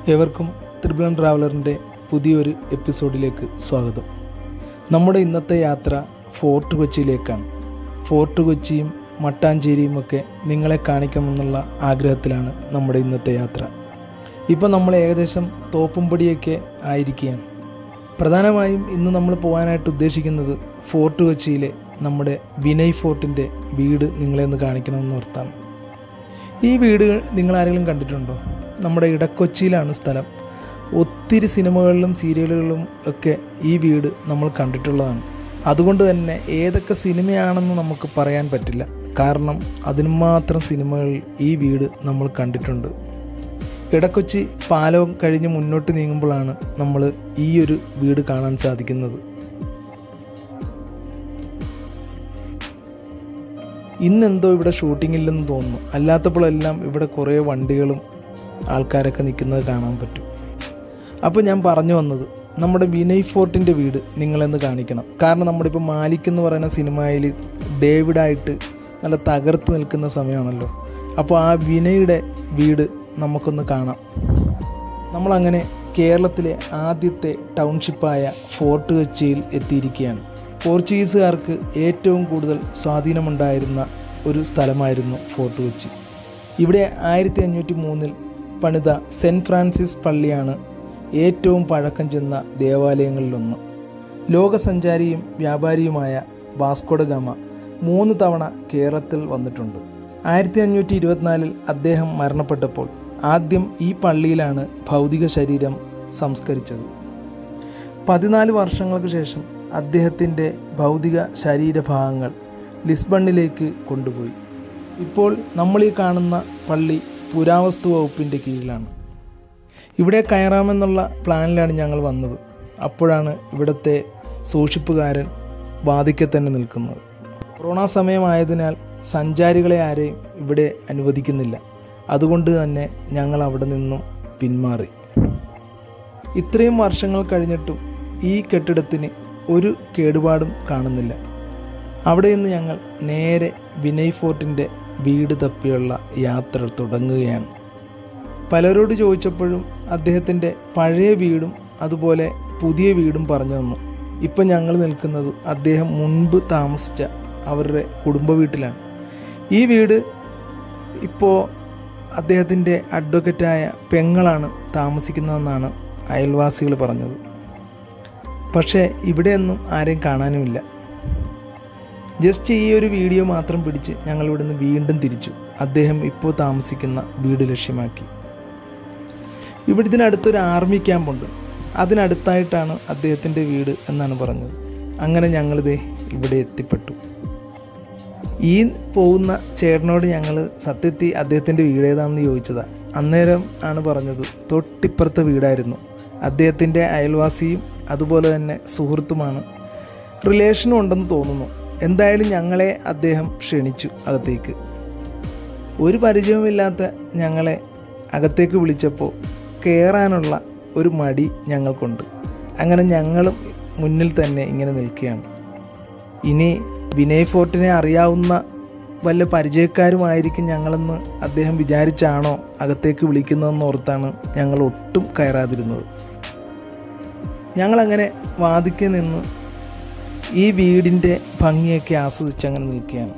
ഏവർക്കും ത്രിബുലൻ ട്രാവലറിൻ്റെ പുതിയൊരു എപ്പിസോഡിലേക്ക് സ്വാഗതം നമ്മുടെ ഇന്നത്തെ യാത്ര ഫോർട്ട് കൊച്ചിയിലേക്കാണ് ഫോർട്ട് കൊച്ചിയും മട്ടാഞ്ചേരിയും ഒക്കെ നിങ്ങളെ കാണിക്കണമെന്നുള്ള ആഗ്രഹത്തിലാണ് നമ്മുടെ ഇന്നത്തെ യാത്ര ഇപ്പം നമ്മൾ ഏകദേശം തോപ്പുംപടിയൊക്കെ ആയിരിക്കുകയാണ് പ്രധാനമായും ഇന്ന് നമ്മൾ പോകാനായിട്ട് ഉദ്ദേശിക്കുന്നത് ഫോർട്ട് കൊച്ചിയിലെ നമ്മുടെ വിനയ് ഫോർട്ടിൻ്റെ വീട് നിങ്ങളെ ഒന്ന് കാണിക്കണമെന്ന് ഓർത്താണ് ഈ വീട് നിങ്ങൾ ആരെങ്കിലും കണ്ടിട്ടുണ്ടോ നമ്മുടെ ഇടക്കൊച്ചിയിലാണ് സ്ഥലം ഒത്തിരി സിനിമകളിലും സീരിയലുകളിലും ഒക്കെ ഈ വീട് നമ്മൾ കണ്ടിട്ടുള്ളതാണ് അതുകൊണ്ട് തന്നെ ഏതൊക്കെ സിനിമയാണെന്ന് നമുക്ക് പറയാൻ പറ്റില്ല കാരണം അതിന് മാത്രം സിനിമകളിൽ ഈ വീട് നമ്മൾ കണ്ടിട്ടുണ്ട് ഇടക്കൊച്ചി പാലവും കഴിഞ്ഞ് മുന്നോട്ട് നീങ്ങുമ്പോഴാണ് നമ്മൾ ഈ ഒരു വീട് കാണാൻ സാധിക്കുന്നത് ഇന്നെന്തോ ഇവിടെ ഷൂട്ടിംഗ് ഇല്ലെന്ന് തോന്നുന്നു അല്ലാത്തപ്പോഴെല്ലാം ഇവിടെ കുറേ വണ്ടികളും ആൾക്കാരൊക്കെ നിൽക്കുന്നത് കാണാൻ പറ്റും അപ്പോൾ ഞാൻ പറഞ്ഞു വന്നത് നമ്മുടെ വിനയ് ഫോർട്ടിൻ്റെ വീട് നിങ്ങളെന്ന് കാണിക്കണം കാരണം നമ്മുടെ ഇപ്പോൾ മാലിക് എന്ന് പറയുന്ന സിനിമയിൽ ഡേവിഡായിട്ട് നല്ല തകർത്ത് നിൽക്കുന്ന സമയമാണല്ലോ അപ്പോൾ ആ വിനയുടെ വീട് നമുക്കൊന്ന് കാണാം നമ്മളങ്ങനെ കേരളത്തിലെ ആദ്യത്തെ ടൗൺഷിപ്പായ ഫോർട്ട് കൊച്ചിയിൽ എത്തിയിരിക്കുകയാണ് പോർച്ചുഗീസുകാർക്ക് ഏറ്റവും കൂടുതൽ സ്വാധീനമുണ്ടായിരുന്ന ഒരു സ്ഥലമായിരുന്നു ഫോർട്ട് കൊച്ചി ഇവിടെ ആയിരത്തി അഞ്ഞൂറ്റി മൂന്നിൽ പണിത സെൻറ്റ് ഫ്രാൻസിസ് പള്ളിയാണ് ഏറ്റവും പഴക്കം ചെന്ന ദേവാലയങ്ങളിലൊന്ന് ലോകസഞ്ചാരിയും വ്യാപാരിയുമായ വാസ്കോഡ ഗാമ മൂന്ന് തവണ കേരളത്തിൽ വന്നിട്ടുണ്ട് ആയിരത്തി അഞ്ഞൂറ്റി ഇരുപത്തിനാലിൽ അദ്ദേഹം മരണപ്പെട്ടപ്പോൾ ആദ്യം ഈ പള്ളിയിലാണ് ഭൗതിക ശരീരം സംസ്കരിച്ചത് പതിനാല് വർഷങ്ങൾക്ക് ശേഷം അദ്ദേഹത്തിൻ്റെ ഭൗതിക ശരീരഭാഗങ്ങൾ ലിസ്ബണിലേക്ക് കൊണ്ടുപോയി ഇപ്പോൾ നമ്മൾ ഈ കാണുന്ന പള്ളി പുരാവസ്തു വകുപ്പിൻ്റെ കീഴിലാണ് ഇവിടെ കയറാമെന്നുള്ള പ്ലാനിലാണ് ഞങ്ങൾ വന്നത് അപ്പോഴാണ് ഇവിടുത്തെ സൂക്ഷിപ്പുകാരൻ വാതിക്കെ തന്നെ നിൽക്കുന്നത് കൊറോണ സമയമായതിനാൽ സഞ്ചാരികളെ ആരെയും ഇവിടെ അനുവദിക്കുന്നില്ല അതുകൊണ്ട് തന്നെ ഞങ്ങൾ അവിടെ നിന്നും പിന്മാറി ഇത്രയും വർഷങ്ങൾ കഴിഞ്ഞിട്ടും ഈ കെട്ടിടത്തിന് ഒരു കേടുപാടും കാണുന്നില്ല അവിടെ നിന്ന് ഞങ്ങൾ നേരെ വിനയ് ഫോർട്ടിൻ്റെ വീട് തപ്പിയുള്ള യാത്ര തുടങ്ങുകയാണ് പലരോട് ചോദിച്ചപ്പോഴും അദ്ദേഹത്തിൻ്റെ പഴയ വീടും അതുപോലെ പുതിയ വീടും പറഞ്ഞു തന്നു ഇപ്പം ഞങ്ങൾ നിൽക്കുന്നത് അദ്ദേഹം മുൻപ് താമസിച്ച അവരുടെ കുടുംബ വീട്ടിലാണ് ഈ വീട് ഇപ്പോൾ അദ്ദേഹത്തിൻ്റെ അഡ്വക്കറ്റായ പെങ്ങളാണ് താമസിക്കുന്നതെന്നാണ് അയൽവാസികൾ പറഞ്ഞത് പക്ഷേ ഇവിടെയൊന്നും ആരെയും കാണാനുമില്ല ജസ്റ്റ് ഈ ഒരു വീഡിയോ മാത്രം പിടിച്ച് ഞങ്ങൾ ഇവിടുന്ന് വീണ്ടും തിരിച്ചു അദ്ദേഹം ഇപ്പോൾ താമസിക്കുന്ന വീട് ലക്ഷ്യമാക്കി ഇവിടെ ഇതിനടുത്തൊരു ആർമി ക്യാമ്പുണ്ട് അതിനടുത്തായിട്ടാണ് അദ്ദേഹത്തിൻ്റെ വീട് എന്നാണ് പറഞ്ഞത് അങ്ങനെ ഞങ്ങളിത് ഇവിടെ എത്തിപ്പെട്ടു ഈ പോകുന്ന ചേട്ടനോട് ഞങ്ങൾ സത്യത്തിൽ അദ്ദേഹത്തിൻ്റെ വീട് ഏതാണെന്ന് ചോദിച്ചതാണ് അന്നേരം ആണ് പറഞ്ഞത് തൊട്ടിപ്പുറത്തെ വീടായിരുന്നു അദ്ദേഹത്തിൻ്റെ അയൽവാസിയും അതുപോലെ തന്നെ സുഹൃത്തുമാണ് റിലേഷനും ഉണ്ടെന്ന് തോന്നുന്നു എന്തായാലും ഞങ്ങളെ അദ്ദേഹം ക്ഷണിച്ചു അകത്തേക്ക് ഒരു പരിചയവുമില്ലാത്ത ഞങ്ങളെ അകത്തേക്ക് വിളിച്ചപ്പോൾ കയറാനുള്ള ഒരു മടി ഞങ്ങൾക്കുണ്ട് അങ്ങനെ ഞങ്ങളും മുന്നിൽ തന്നെ ഇങ്ങനെ നിൽക്കുകയാണ് ഇനി വിനയ് ഫോർട്ടിനെ അറിയാവുന്ന വല്ല പരിചയക്കാരുമായിരിക്കും ഞങ്ങളെന്ന് അദ്ദേഹം വിചാരിച്ചാണോ അകത്തേക്ക് വിളിക്കുന്നതെന്ന് ഓർത്താണ് ഞങ്ങൾ ഒട്ടും കയറാതിരുന്നത് ഞങ്ങളങ്ങനെ വാതിക്കെ നിന്ന് ഈ വീടിൻ്റെ ഭംഗിയൊക്കെ ആസ്വദിച്ച് അങ്ങനെ നിൽക്കുകയാണ്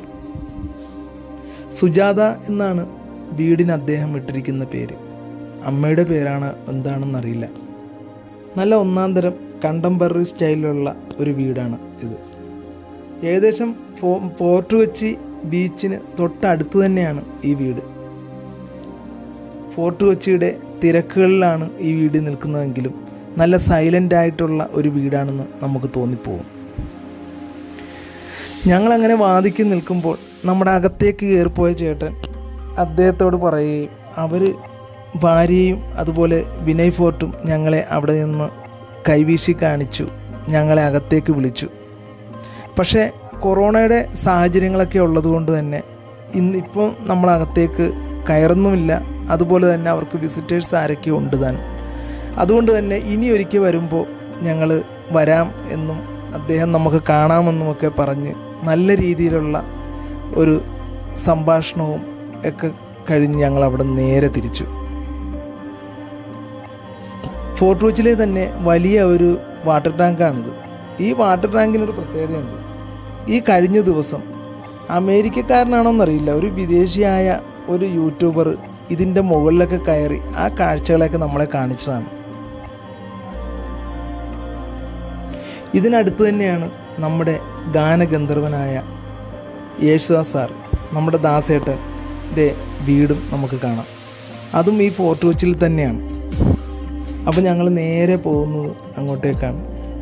സുജാത എന്നാണ് വീടിന് അദ്ദേഹം ഇട്ടിരിക്കുന്ന പേര് അമ്മയുടെ പേരാണ് എന്താണെന്നറിയില്ല നല്ല ഒന്നാം തരം കണ്ടംപററി സ്റ്റൈലിലുള്ള ഒരു വീടാണ് ഇത് ഏകദേശം ഫോ ഫോർട്ട് കൊച്ചി ബീച്ചിന് തൊട്ടടുത്ത് തന്നെയാണ് ഈ വീട് ഫോർട്ട് കൊച്ചിയുടെ തിരക്കുകളിലാണ് ഈ വീട് നിൽക്കുന്നതെങ്കിലും നല്ല സൈലൻ്റ് ആയിട്ടുള്ള ഒരു വീടാണെന്ന് നമുക്ക് തോന്നിപ്പോകും ഞങ്ങളങ്ങനെ വാദിക്ക് നിൽക്കുമ്പോൾ നമ്മുടെ അകത്തേക്ക് കയറിപ്പോയ ചേട്ടൻ അദ്ദേഹത്തോട് പറയുകയും അവർ ഭാര്യയും അതുപോലെ വിനയ് ഫോർട്ടും ഞങ്ങളെ അവിടെ നിന്ന് കൈവീശി കാണിച്ചു ഞങ്ങളെ അകത്തേക്ക് വിളിച്ചു പക്ഷേ കൊറോണയുടെ സാഹചര്യങ്ങളൊക്കെ ഉള്ളതുകൊണ്ട് തന്നെ ഇന്നിപ്പം നമ്മളകത്തേക്ക് കയറുന്നുമില്ല അതുപോലെ തന്നെ അവർക്ക് വിസിറ്റേഴ്സ് ആരൊക്കെ ഉണ്ട് താനും അതുകൊണ്ട് തന്നെ ഇനി ഒരിക്കൽ വരുമ്പോൾ ഞങ്ങൾ വരാം എന്നും അദ്ദേഹം നമുക്ക് കാണാമെന്നുമൊക്കെ പറഞ്ഞ് നല്ല രീതിയിലുള്ള ഒരു സംഭാഷണവും ഒക്കെ കഴിഞ്ഞ് ഞങ്ങൾ അവിടെ നേരെ തിരിച്ചു ഫോർട്ട് കൊച്ചിയിലെ തന്നെ വലിയ ഒരു വാട്ടർ ടാങ്കാണിത് ഈ വാട്ടർ ടാങ്കിനൊരു പ്രത്യേകതയുണ്ട് ഈ കഴിഞ്ഞ ദിവസം അമേരിക്കക്കാരനാണോന്നറിയില്ല ഒരു വിദേശിയായ ഒരു യൂട്യൂബർ ഇതിൻ്റെ മുകളിലൊക്കെ കയറി ആ കാഴ്ചകളൊക്കെ നമ്മളെ കാണിച്ചതാണ് ഇതിനടുത്ത് തന്നെയാണ് നമ്മുടെ ഗാനഗന്ധർവനായ യേശുദാസ് സാർ നമ്മുടെ ദാസേട്ടൻ്റെ വീടും നമുക്ക് കാണാം അതും ഈ ഫോർട്ട് കൊച്ചിയിൽ തന്നെയാണ് അപ്പോൾ ഞങ്ങൾ നേരെ പോകുന്നത് അങ്ങോട്ടേക്കാണ്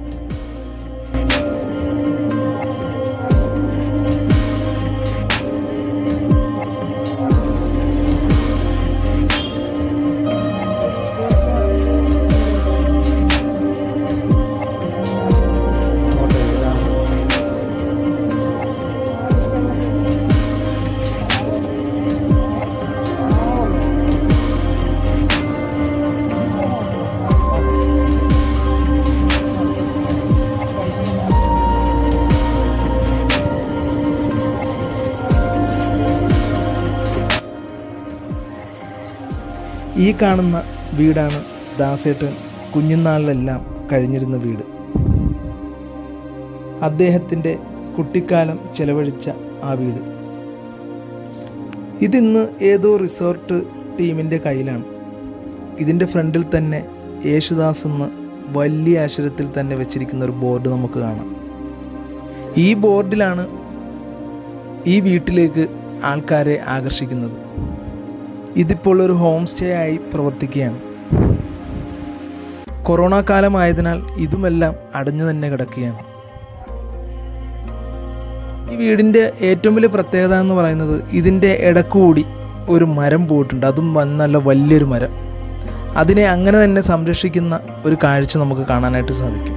ഈ കാണുന്ന വീടാണ് ദാസേട്ടൻ കുഞ്ഞുനാളിലെല്ലാം കഴിഞ്ഞിരുന്ന വീട് അദ്ദേഹത്തിൻ്റെ കുട്ടിക്കാലം ചെലവഴിച്ച ആ വീട് ഇതിന്ന് ഏതോ റിസോർട്ട് ടീമിൻ്റെ കയ്യിലാണ് ഇതിൻ്റെ ഫ്രണ്ടിൽ തന്നെ യേശുദാസ് എന്ന് വലിയ അക്ഷരത്തിൽ തന്നെ വെച്ചിരിക്കുന്ന ഒരു ബോർഡ് നമുക്ക് കാണാം ഈ ബോർഡിലാണ് ഈ വീട്ടിലേക്ക് ആൾക്കാരെ ആകർഷിക്കുന്നത് ഇതിപ്പോൾ ഒരു ഹോം സ്റ്റേ ആയി പ്രവർത്തിക്കുകയാണ് കൊറോണ കാലമായതിനാൽ ഇതുമെല്ലാം അടഞ്ഞു തന്നെ കിടക്കുകയാണ് ഈ വീടിൻ്റെ ഏറ്റവും വലിയ പ്രത്യേകത എന്ന് പറയുന്നത് ഇതിൻ്റെ ഇടക്കൂടി ഒരു മരം പോയിട്ടുണ്ട് അതും വൻ- നല്ല വലിയൊരു മരം അതിനെ അങ്ങനെ തന്നെ സംരക്ഷിക്കുന്ന ഒരു കാഴ്ച നമുക്ക് കാണാനായിട്ട് സാധിക്കും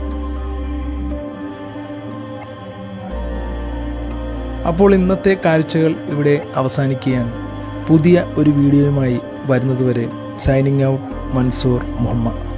അപ്പോൾ ഇന്നത്തെ കാഴ്ചകൾ ഇവിടെ അവസാനിക്കുകയാണ് പുതിയ ഒരു വീഡിയോയുമായി വരുന്നതുവരെ സൈനിങ് ഔട്ട് മൻസൂർ മുഹമ്മദ്